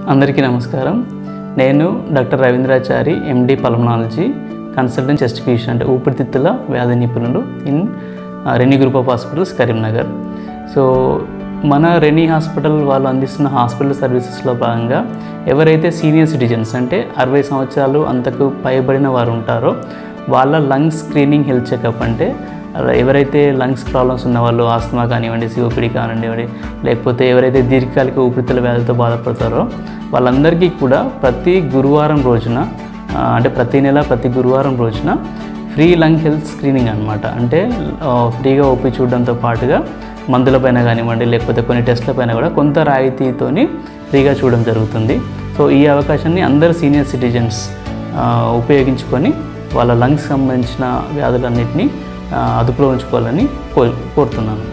అందరికీ నమస్కారం నేను doctor Ravindrachari MD pulmonology consultant chest physician అంటే ఊపిరితిత్తుల వ్యాధి నిపుణులు in uh, Renee group of hospitals Karimnagar so మన రెనీ హాస్పిటల్ వాళ్ళు అందిస్తున్న హాస్పిటల్ సర్వీసెస్లో భాగంగా ఎవరైతే సీనియర్ సిటిజన్స్ అంటే అరవై సంవత్సరాలు అంతకు పైబడిన వారు ఉంటారో వాళ్ళ లంగ్స్ స్క్రీనింగ్ హెల్త్ చెకప్ అంటే అలా ఎవరైతే లంగ్స్ ప్రాబ్లమ్స్ ఉన్న వాళ్ళు ఆస్తమా కానివ్వండి సిఓపిడి కానివ్వండి లేకపోతే ఎవరైతే దీర్ఘకాలిక ఊపిరితిత్తుల వ్యాధితో బాధపడతారో వాళ్ళందరికీ కూడా ప్రతి గురువారం రోజున ఆ, అంటే ప్రతి నెల ప్రతి గురువారం రోజున ఫ్రీ లంగ్ హెల్త్ స్క్రీనింగ్ అనమాట అంటే ఆ, ఫ్రీగా ఓపీ చూడడంతో పాటుగా మందులపైన కానివ్వండి లేకపోతే కొన్ని టెస్ట్ల పైన కూడా కొంత రాయితీతోని ఫ్రీగా చూడడం జరుగుతుంది సో ఈ అవకాశాన్ని అందరు సీనియర్ సిటిజన్స్ ఆ, ఉపయోగించుకొని వాళ్ళ లంగ్స్ సంబంధించిన వ్యాధులన్నింటినీ ఆ, అదుపులో ఉంచుకోవాలని కో కోరుతున్నాను